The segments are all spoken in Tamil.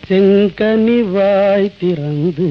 செங்கனி வாய் திறந்து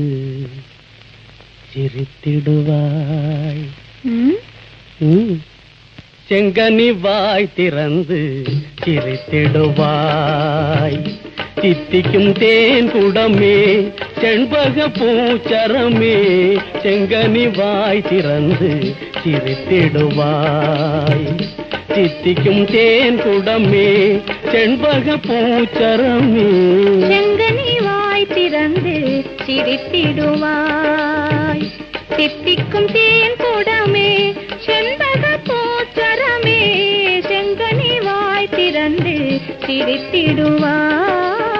சிரித்திடுவாய் ம்? ம். செங்கனி வாய் திறந்து சிரித்திடுவாய் தித்திக்கும் தேன் குடமே செண்பக பூச்சரமே செங்கனி வாய் திறந்து சிரித்திடுவாய் தித்திக்கும் தேன் குடமே செண்பக பூச்சரமே செங்கனி வாய் திறந்து சிரித்திடுவாய் தித்திக்கும் தேன் கூடமே செண்பக பூச்சரமே செங்கனி வாய் திறந்து சிரித்திடுவாய்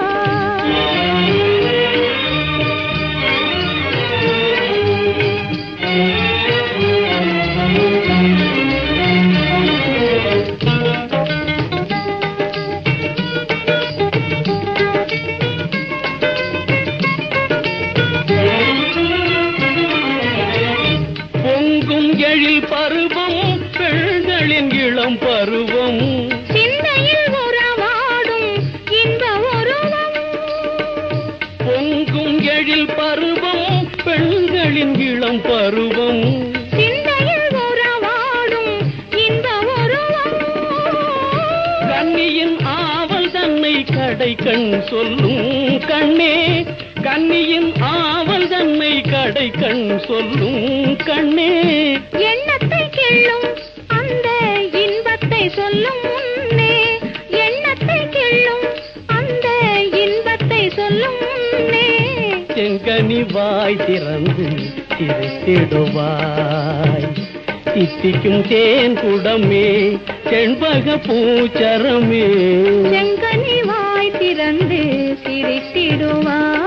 பொங்கும் எழில் பருவம் பெண்களின் இளம் பருவம் சிந்தையில் உறவாடும் இந்த உருவம் பொங்கும் எழில் பருவம் பெண்களின் இளம் பருவம் சிந்தையில் உறவாடும் இந்த உருவம் கன்னியின் ஆவல் தன்னை கடை கண் சொல்லும் கண்ணே கன்னியின் ஆவல் தன்னை கடை கண் சொல்லும் கண்ணே எண்ணத்தை கிள்ளும் அந்த இன்பத்தை சொல்லும் முன்னே எண்ணத்தை கிள்ளும் அந்த இன்பத்தை சொல்லும் முன்னே செங்கனி வாய் திறந்து சிரித்திடுவாய் தித்திக்கும் தேன் குடமே செண்பக பூச்சரமே செங்கனி வாய் திறந்து சிரித்திடுவாய்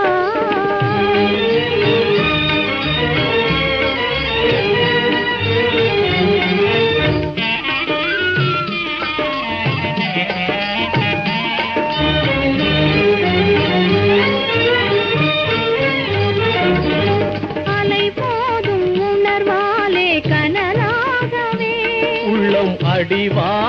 அலை போதும் உணர்வாலே கனலாகவே உள்ளம் அடிவா